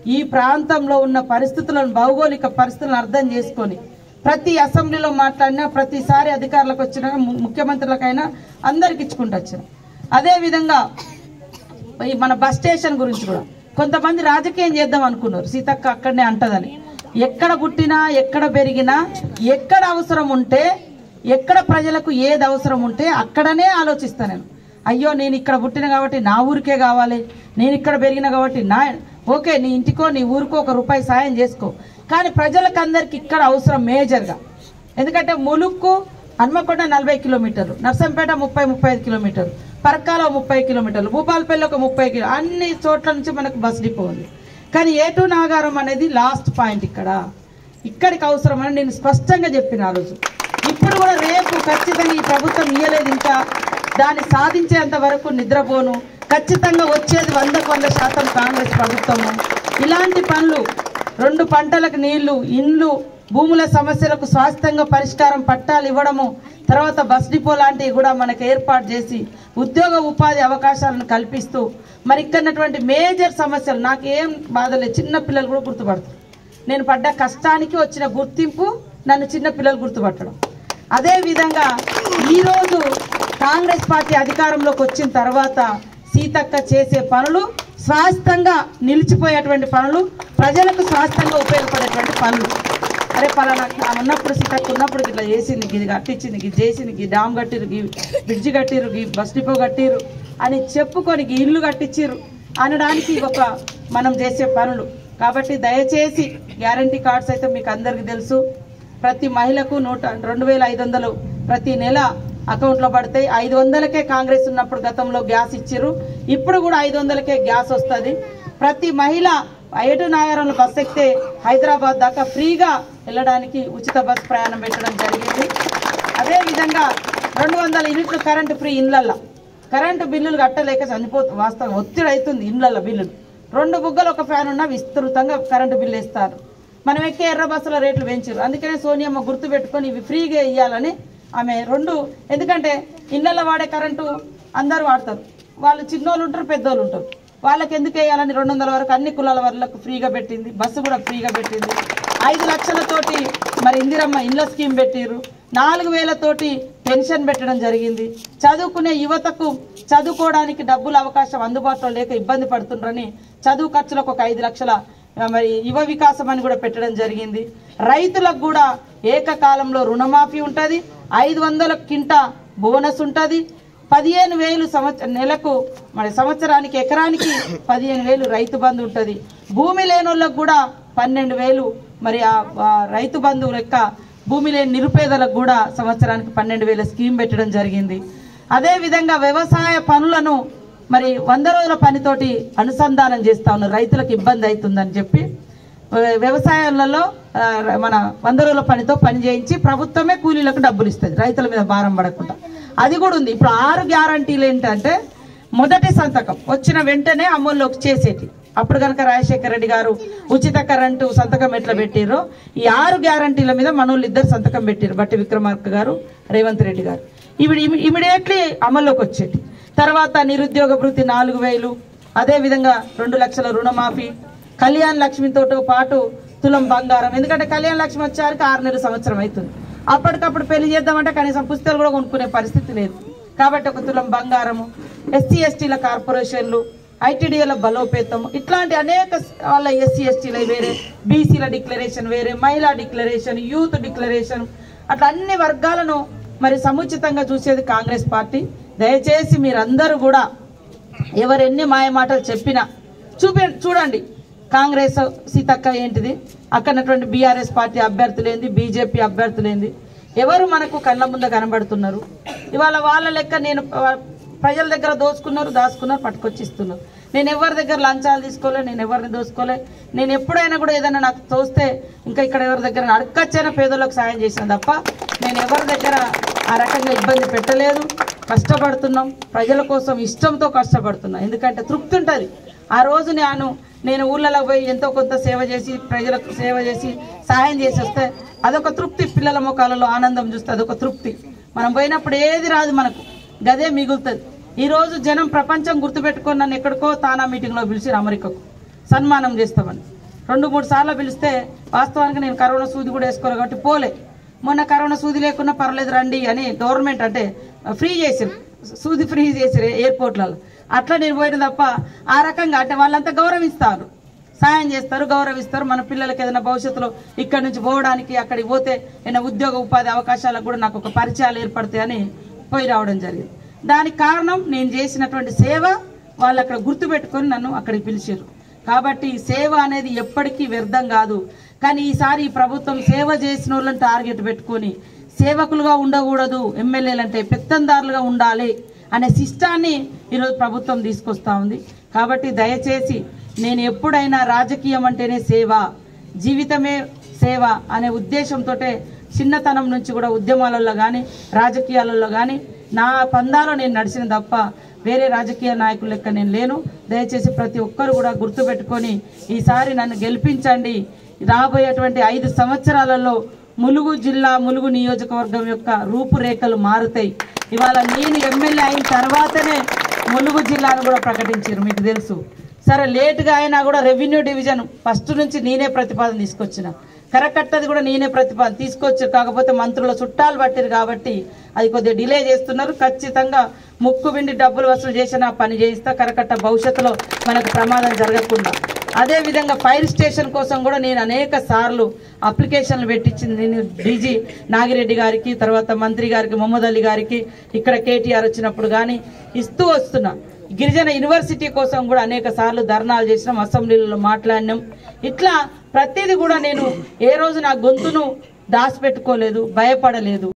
ఈ ప్రాంతంలో ఉన్న పరిస్థితులను భౌగోళిక పరిస్థితులను అర్థం చేసుకొని ప్రతి అసెంబ్లీలో మాట్లాడినా ప్రతిసారి అధికారులకు వచ్చినా ము- ముఖ్యమంత్రులకైనా అందరికి ఇచ్చుకుంటూ వచ్చిన అదేవిధంగా ఈ మన బస్ స్టేషన్ గురించి కూడా కొంతమంది రాజకీయం చేద్దాం అనుకున్నారు సీతక్క అక్కడనే అంటదని ఎక్కడ పుట్టినా ఎక్కడ పెరిగినా ఎక్కడ అవసరం ఉంటే ఎక్కడ ప్రజలకు ఏది అవసరం ఉంటే అక్కడనే ఆలోచిస్తా నేను అయ్యో నేను ఇక్కడ పుట్టిన కాబట్టి నా ఊరికే కావాలి నేను ఇక్కడ పెరిగిన కాబట్టి నా ఓకే నీ ఇంటికో నీ ఊరికో ఒక రూపాయి సాయం చేసుకో కానీ ప్రజలకు అందరికి ఇక్కడ అవసరం మేజర్గా ఎందుకంటే ములుక్కు హన్మకొండ నలభై కిలోమీటర్లు నర్సంపేట ముప్పై ముప్పై ఐదు కిలోమీటర్లు పరకాల ముప్పై కిలోమీటర్లు భూపాలపల్లి ఒక ముప్పై కిలో అన్ని చోట్ల నుంచి మనకు బస్ డిపో ఉంది కానీ ఏటు నాగారం అనేది లాస్ట్ పాయింట్ ఇక్కడ ఇక్కడికి అవసరమని నేను స్పష్టంగా చెప్పిన ఆ రోజు ఇప్పుడు కూడా రేపు ఖచ్చితంగా ఈ ప్రభుత్వం ఇయ్యలేదు ఇంకా దాన్ని సాధించేంత వరకు నిద్రపోను ఖచ్చితంగా వచ్చేది వందకు వంద శాతం కాంగ్రెస్ ప్రభుత్వము ఇలాంటి పనులు రెండు పంటలకు నీళ్లు ఇండ్లు భూముల సమస్యలకు స్వాస్థ్యంగా పరిష్కారం పట్టాలు ఇవ్వడము తర్వాత బస్ డిపో లాంటివి కూడా మనకు ఏర్పాటు చేసి ఉద్యోగ ఉపాధి అవకాశాలను కల్పిస్తూ మరి ఇక్కడటువంటి మేజర్ సమస్యలు నాకు ఏం బాధ లేదు చిన్న పిల్లలు కూడా గుర్తుపడతారు నేను పడ్డ కష్టానికి వచ్చిన గుర్తింపు నన్ను చిన్న పిల్లలు గుర్తుపట్టడం అదే విధంగా ఈరోజు కాంగ్రెస్ పార్టీ అధికారంలోకి వచ్చిన తర్వాత సీతక్క చేసే పనులు స్వాస్థ్యంగా నిలిచిపోయేటువంటి పనులు ప్రజలకు స్వాస్థ్యంగా ఉపయోగపడేటువంటి పనులు అరే పలానా ఆమె ఉన్నప్పుడు సీతక్క ఉన్నప్పుడు ఇట్లా చేసింది ఇది కట్టించింది ఇది చేసింది ఈ డామ్ కట్టిరు ఈ బ్రిడ్జి కట్టిరు ఈ బస్ డిపో కట్టిరు అని చెప్పుకొని ఈ ఇల్లు కట్టించిర్రు అనడానికి ఒక మనం చేసే పనులు కాబట్టి దయచేసి గ్యారంటీ కార్డ్స్ అయితే మీకు అందరికీ తెలుసు ప్రతి మహిళకు నూట రెండు వేల ఐదు వందలు ప్రతి నెల అకౌంట్లో పడతాయి ఐదు వందలకే కాంగ్రెస్ ఉన్నప్పుడు గతంలో గ్యాస్ ఇచ్చిర్రు ఇప్పుడు కూడా ఐదు వందలకే గ్యాస్ వస్తుంది ప్రతి మహిళ ఐటు నాగారంలో బస్ ఎక్కితే హైదరాబాద్ దాకా ఫ్రీగా వెళ్ళడానికి ఉచిత బస్ ప్రయాణం పెట్టడం జరిగింది అదేవిధంగా రెండు వందల యూనిట్లు కరెంటు ఫ్రీ ఇళ్ళల్లో కరెంటు బిల్లులు కట్టలేక చనిపోతు వాస్తవం ఒత్తిడి అవుతుంది ఇళ్ళల్లో బిల్లులు రెండు బుగ్గలు ఒక ఫ్యాన్ ఉన్నా విస్తృతంగా కరెంటు బిల్లు ఇస్తారు మనం ఎక్కే ఎర్ర బస్సుల రేట్లు పెంచారు అందుకనే సోనియమ్మ గుర్తు పెట్టుకొని ఇవి ఫ్రీగా ఇవ్వాలని ఆమె రెండు ఎందుకంటే ఇళ్ళల్లో వాడే కరెంటు అందరూ వాడతారు వాళ్ళు చిన్నోళ్ళు ఉంటారు పెద్దోళ్ళు ఉంటారు వాళ్ళకి ఎందుకు వేయాలని రెండు వందల వరకు అన్ని కులాల వాళ్ళకు ఫ్రీగా పెట్టింది బస్సు కూడా ఫ్రీగా పెట్టింది ఐదు లక్షలతోటి మరి ఇందిరమ్మ ఇండ్ల స్కీమ్ పెట్టిర్రు నాలుగు వేలతోటి పెన్షన్ పెట్టడం జరిగింది చదువుకునే యువతకు చదువుకోవడానికి డబ్బుల అవకాశం అందుబాటులో లేక ఇబ్బంది పడుతుండ్రని చదువు ఖర్చులకు ఒక ఐదు లక్షల ఆ, మరి యువ వికాసం అని కూడా పెట్టడం జరిగింది రైతులకు కూడా ఏకకాలంలో రుణమాఫీ ఉంటుంది ఐదు వందల కింట బోనస్ ఉంటుంది పదిహేను వేలు సంవత్సరం నెలకు మరి సంవత్సరానికి ఎకరానికి పదిహేను వేలు రైతు బంధు ఉంటుంది భూమి లేని వాళ్ళకు కూడా పన్నెండు వేలు మరి ఆ ఆ రైతు బంధు లెక్క భూమి లేని నిరుపేదలకు కూడా సంవత్సరానికి పన్నెండు వేల స్కీమ్ పెట్టడం జరిగింది అదే విధంగా వ్యవసాయ పనులను మరి వంద రోజుల పనితోటి అనుసంధానం చేస్తా ఉన్నారు రైతులకు ఇబ్బంది అవుతుందని చెప్పి వ్య- వ్యవసాయాలలో ఆ, మన వంద రోజుల పనితో పని చేయించి ప్రభుత్వమే కూలీలకు డబ్బులు ఇస్తుంది రైతుల మీద భారం పడకుండా అది కూడా ఉంది ఇప్పుడు ఆరు గ్యారంటీలు ఏంటంటే మొదటి సంతకం వచ్చిన వెంటనే అమల్లోకి చేసేటి అప్పుడు కనుక రాజశేఖర రెడ్డి గారు ఉచిత కరెంటు సంతకం ఎట్లా పెట్టిర్రో ఈ ఆరు గ్యారంటీల మీద మనోళ్ళు ఇద్దరు సంతకం పెట్టారు బట్టి విక్రమార్క గారు రేవంత్ రెడ్డి గారు ఇవి ఇమీడియట్లీ అమల్లోకి వచ్చేటి తర్వాత నిరుద్యోగ భృతి నాలుగు వేలు అదే విధంగా రెండు లక్షల రుణమాఫీ కళ్యాణ్ లక్ష్మితో పాటు తులం బంగారం ఎందుకంటే కళ్యాణ్ లక్ష్మి వచ్చారికి ఆరు నెలల సంవత్సరం అవుతుంది అప్పటికప్పుడు పెళ్లి చేద్దామంటే కనీసం పుస్తకాలు కూడా కొనుక్కునే పరిస్థితి లేదు కాబట్టి ఒక తులం బంగారము ఎస్సీ ఎస్టీల కార్పొరేషన్లు ఐటీడీఏల బలోపేతం ఇట్లాంటి అనేక స్- వాళ్ళ ఎస్సీ ఎస్టీల వేరే బీసీల డిక్లరేషన్ వేరే మహిళా డిక్లరేషన్ యూత్ డిక్లరేషన్ అట్లా అన్ని వర్గాలను మరి సముచితంగా చూసేది కాంగ్రెస్ పార్టీ దయచేసి మీరందరూ కూడా ఎవరు ఎన్ని మాయ మాటలు చెప్పినా చూపి చూడండి కాంగ్రెస్ సీతక్క ఏంటిది అక్కడటువంటి బీఆర్ఎస్ పార్టీ అభ్యర్థులేంది బీజేపీ అభ్యర్థులేంది ఎవరు మనకు కళ్ళ ముందు కనబడుతున్నారు ఇవాళ వాళ్ళ లెక్క నేను ఆ, ప్రజల దగ్గర దోచుకున్నారు దాచుకున్నారు పట్టుకొచ్చి ఇస్తున్నారు నేను ఎవరి దగ్గర లంచాలు తీసుకోలే నేను ఎవరిని దోసుకోలే నేను ఎప్పుడైనా కూడా ఏదైనా నాకు తోస్తే ఇంకా ఇక్కడ ఎవరి దగ్గర అడగచ్చైనా పేదలకు సాయం చేశాను తప్ప నేను ఎవరి దగ్గర ఆ రకంగా ఇబ్బంది పెట్టలేదు కష్టపడుతున్నాం ప్రజల కోసం ఇష్టంతో కష్టపడుతున్నాం ఎందుకంటే తృప్తి ఉంటుంది ఆ రోజు నేను నేను ఊళ్ళలో పోయి ఎంతో కొంత సేవ చేసి ప్రజలకు సేవ చేసి సహాయం చేసి వస్తే అదొక తృప్తి పిల్లల ముఖాలలో ఆనందం చూస్తే అదొక తృప్తి మనం పోయినప్పుడు ఏది రాదు మనకు గదే మిగులుతుంది ఈ రోజు జనం ప్రపంచం గుర్తుపెట్టుకొని నన్ను ఎక్కడికో తానా మీటింగ్లో పిలిచి అమెరికాకు సన్మానం చేస్తామని రెండు మూడు సార్లు పిలిస్తే వాస్తవానికి నేను కరోనా సూది కూడా వేసుకోవాలి కాబట్టి పోలే మొన్న కరోనా సూది లేకున్నా పర్లేదు రండి అని గవర్నమెంట్ అంటే ఫ్రీ చేసిరు సూది ఫ్రీ చేసిరు ఎయిర్పోర్ట్లలో అట్లా నేను పోయిన తప్ప ఆ రకంగా అంటే వాళ్ళంతా గౌరవిస్తారు సాయం చేస్తారు గౌరవిస్తారు మన పిల్లలకి ఏదైనా భవిష్యత్తులో ఇక్కడ నుంచి పోవడానికి అక్కడికి పోతే ఏదైనా ఉద్యోగ ఉపాధి అవకాశాలకు కూడా నాకు ఒక పరిచయాలు ఏర్పడతాయని పోయి రావడం జరిగింది దానికి కారణం నేను చేసినటువంటి సేవ వాళ్ళు అక్కడ గుర్తుపెట్టుకొని నన్ను అక్కడికి పిలిచారు కాబట్టి ఈ సేవ అనేది ఎప్పటికీ వ్యర్థం కాదు కానీ ఈసారి ఈ ప్రభుత్వం సేవ చేసిన వాళ్ళని టార్గెట్ పెట్టుకొని సేవకులుగా ఉండకూడదు ఎమ్మెల్యేలు అంటే పెత్తందారులుగా ఉండాలి అనే శిష్టాన్ని ఈరోజు ప్రభుత్వం తీసుకొస్తా ఉంది కాబట్టి దయచేసి నేను ఎప్పుడైనా రాజకీయం అంటేనే సేవ జీవితమే సేవ అనే ఉద్దేశంతో చిన్నతనం నుంచి కూడా ఉద్యమాలలో కానీ రాజకీయాలలో కానీ నా పందాలో నేను నడిచిన తప్ప వేరే రాజకీయ నాయకుల లెక్క నేను లేను దయచేసి ప్రతి ఒక్కరు కూడా గుర్తుపెట్టుకొని ఈసారి నన్ను గెలిపించండి రాబోయేటువంటి ఐదు సంవత్సరాలలో ములుగు జిల్లా ములుగు నియోజకవర్గం యొక్క రూపురేఖలు మారుతాయి ఇవాళ నేను ఎమ్మెల్యే అయిన తర్వాతనే ములుగు జిల్లాను కూడా ప్రకటించారు మీకు తెలుసు సరే లేటుగా అయినా కూడా రెవెన్యూ డివిజన్ ఫస్ట్ నుంచి నేనే ప్రతిపాదన తీసుకొచ్చిన కరకట్టది కూడా నేనే ప్రతిపాదన తీసుకొచ్చి కాకపోతే మంత్రుల చుట్టాలు పట్టారు కాబట్టి అది కొద్దిగా డిలే చేస్తున్నారు ఖచ్చితంగా ముక్కు విండి డబ్బులు వసూలు చేసిన పని చేయిస్తా కరకట్ట భవిష్యత్తులో మనకు ప్రమాదం జరగకుండా అదే విధంగా ఫైర్ స్టేషన్ కోసం కూడా నేను అనేక సార్లు అప్లికేషన్లు పెట్టించింది నేను డీజీ నాగిరెడ్డి గారికి తర్వాత మంత్రి గారికి మొహమ్మద్ అలీ గారికి ఇక్కడ కేటీఆర్ వచ్చినప్పుడు కానీ ఇస్తూ వస్తున్నా గిరిజన యూనివర్సిటీ కోసం కూడా అనేక సార్లు ధర్నాలు చేసినాం అసెంబ్లీలో మాట్లాడినాం ఇట్లా ప్రతిదీ కూడా నేను ఏ రోజు నా గొంతును దాచిపెట్టుకోలేదు భయపడలేదు